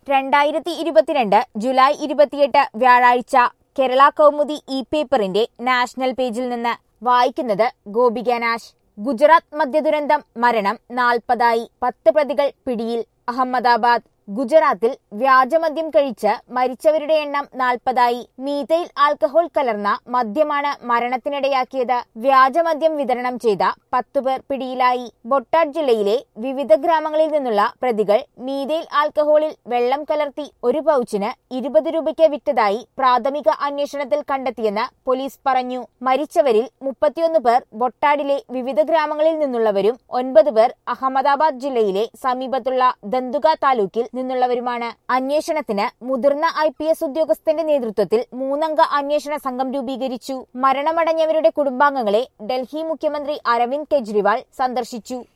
രണ്ടായിരത്തി ഇരുപത്തിരണ്ട് ജൂലൈ ഇരുപത്തിയെട്ട് വ്യാഴാഴ്ച കേരള കൗമുദി ഇ പേപ്പറിന്റെ നാഷണൽ പേജിൽ നിന്ന് വായിക്കുന്നത് ഗോപിക നാശ് ഗുജറാത്ത് മദ്യദുരന്തം മരണം നാൽപ്പതായി പത്ത് പ്രതികൾ പിടിയിൽ അഹമ്മദാബാദ് ഗുജറാത്തിൽ വ്യാജമദ്യം കഴിച്ച് മരിച്ചവരുടെ എണ്ണം നാൽപ്പതായി മീതയിൽ ആൽക്കഹോൾ കലർന്ന മദ്യമാണ് മരണത്തിനിടയാക്കിയത് വ്യാജമദ്യം വിതരണം ചെയ്ത പത്തുപേർ പിടിയിലായി ബൊട്ടാഡ് ജില്ലയിലെ വിവിധ ഗ്രാമങ്ങളിൽ നിന്നുള്ള പ്രതികൾ മീതയിൽ ആൽക്കഹോളിൽ വെള്ളം കലർത്തി ഒരു പൗച്ചിന് ഇരുപത് രൂപയ്ക്ക് വിറ്റതായി പ്രാഥമിക അന്വേഷണത്തിൽ കണ്ടെത്തിയെന്ന് പോലീസ് പറഞ്ഞു മരിച്ചവരിൽ മുപ്പത്തിയൊന്ന് പേർ ബൊട്ടാഡിലെ വിവിധ ഗ്രാമങ്ങളിൽ നിന്നുള്ളവരും ഒൻപത് പേർ അഹമ്മദാബാദ് ജില്ലയിലെ സമീപത്തുള്ള ദന്തുക താലൂക്കിൽ നിന്നുള്ളവരുമാണ് അന്വേഷണത്തിന് മുതിർന്ന ഐ പി എസ് ഉദ്യോഗസ്ഥന്റെ നേതൃത്വത്തിൽ മൂന്നംഗ അന്വേഷണ സംഘം രൂപീകരിച്ചു മരണമടഞ്ഞവരുടെ കുടുംബാംഗങ്ങളെ ഡൽഹി മുഖ്യമന്ത്രി അരവിന്ദ് കെജ്രിവാൾ സന്ദർശിച്ചു